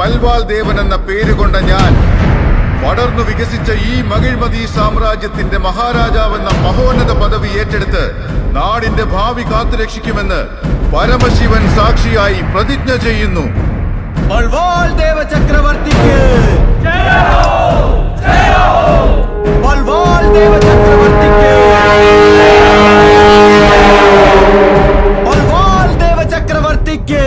പൽവാൾ ദേവൻ എന്ന പേരുകൊണ്ട ഞാൻ പടർന്നു വികസിച്ച ഈ മകിഴ്മതി സാമ്രാജ്യത്തിന്റെ മഹാരാജാവെന്ന മഹോന്നത പദവി ഏറ്റെടുത്ത് നാടിന്റെ ഭാവി കാത്തുരക്ഷിക്കുമെന്ന് പരമശിവൻ സാക്ഷിയായി പ്രതിജ്ഞ ചെയ്യുന്നു ബൽവാൾ ദേവ ചക്രവർത്തിക്ക് ബൽവാൾ ദേവ ചക്രവർത്തിക്ക് ബൽവാൾ ദേവ ചക്രവർത്തിക്ക്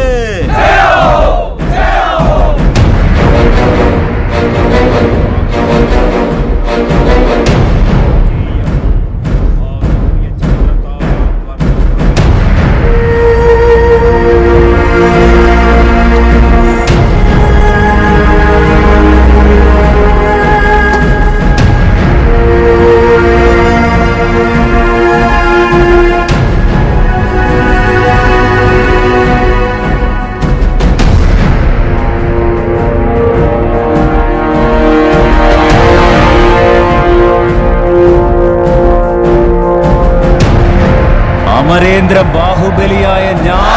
അമരേന്ദ്ര ബാഹുബലിയായ ഞാൻ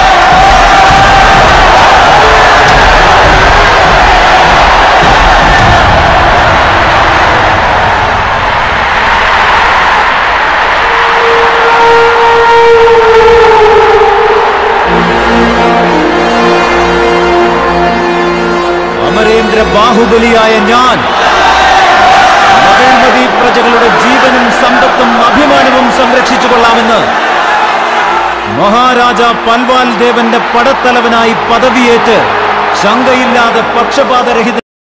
അമരേന്ദ്ര ബാഹുബലിയായ ഞാൻ മകൾമതി പ്രജകളുടെ ജീവനും സമ്പത്തും അഭിമാനവും സംരക്ഷിച്ചു കൊള്ളാമെന്ന് മഹാരാജ പൽവാൽ ദേവന്റെ പടത്തലവനായി പദവിയേറ്റ് ശങ്കയില്ലാതെ പക്ഷപാതരഹിത